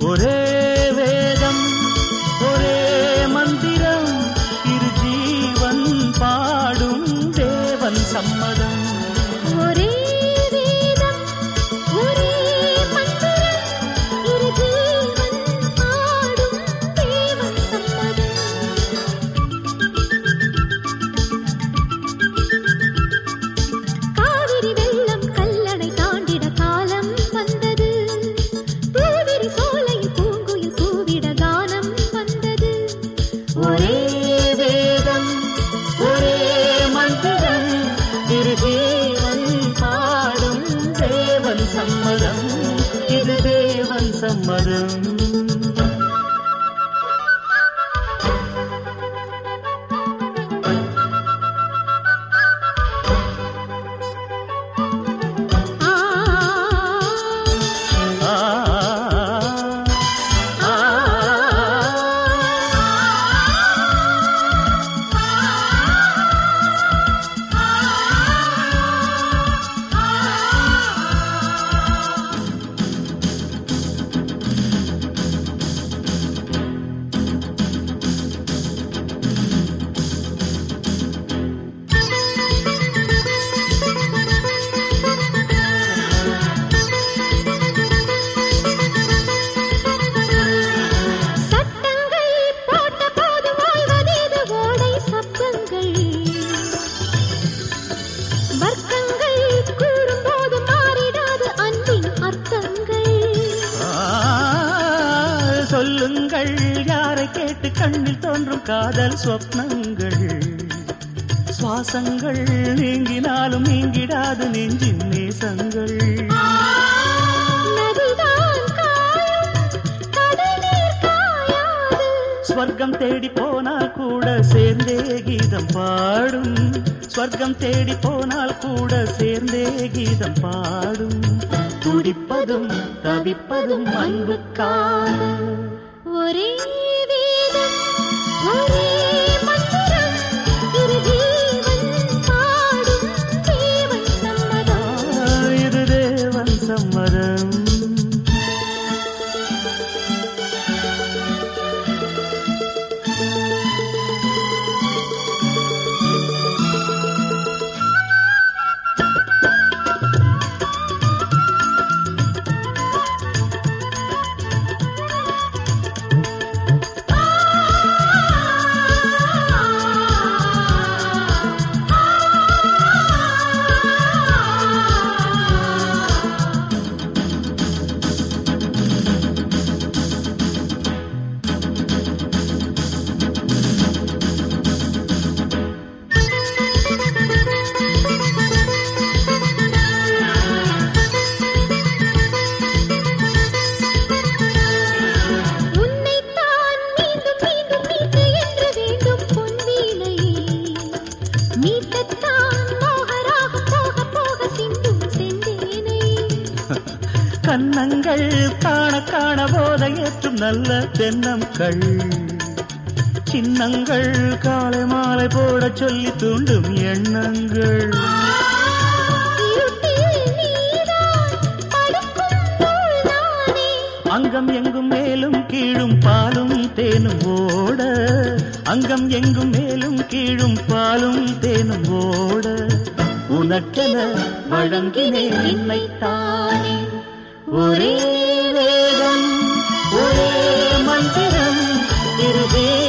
ஒரே வேதம் ஒரே மந்திரம் இரு ஜீவன் பாடும் தேவன் சம்மதம் ஒரே வேதம் ஒரே மந்திரம் இரு ஜீவன் பாடும் தேவன் சம்மதம் காவிரி வெள்ளம் கல்லணை தாண்டிட காலம் வந்தது பூவிரி சோலையில் பூங்குயில் பூவிட கானம் வந்தது ஒரே வேதம் ஒரே மந்திரம் இரு ஜீவன் பாடும் தேவன் சம்மதம் இது தேவன் சம்மதம் ஆ ஆ ஆ சட்டங்கள் போட்ட போது வாழ்வதேது ஓடை சப்தங்கள் வர்க்கங்கள் கூறும்போது மாறிடாது அன்பின் அர்த்தங்கள் ஆ, சொல்லுங்கள் யாரை கேட்டு கண்ணில் தோன்றும் காதல் சொப்னங்கள் சுவாசங்கள் நீங்கினாலும் நீங்கிடாது நெஞ்சின் நேசங்கள் நதிதான் காயும் கடல் நீர் காயாது ஸ்வர்க்கம் தேடி போனால் கூட சேர்ந்தே கீதம் பாடும் ஸ்வர்க்கம் தேடி போனால் கூட சேர்ந்தே கீதம் பாடும் துடிப்பதும் தவிப்பதும் அன்புக்காக ஒரே வேதம் ஒரே மந்திரம் இரு ஜீவன் பாடும் தேவன் சம்மதம் இது தேவன் சம்மதம் உன்னைத்தான் மீண்டும் மீண்டும் மீட்டு என்று வேண்டும் பொன்வீணை மீட்டத்தான் மோகராகம் போக போக சிந்தும் செந்தேனை கன்னங்கள் காண காண போத ஏற்றும் நல்ல தென்னங்கள் சின்னங்கள் காலை மாலை போட சொல்லி தூண்டும் எண்ணங்கள் இருட்டில் நீதான் படுக்கும் போழ்தானே அங்கம் எங்கும் மேலும் கீழும் பாலும் தேனும் ஓட அங்கம் எங்கும் மேலும் கீழும் பாலும் தேனும் ஓட உனக்கென வழங்கினேன் என்னைத்தானே ஒரே வேதம் ஒரே மந்திரம் இரு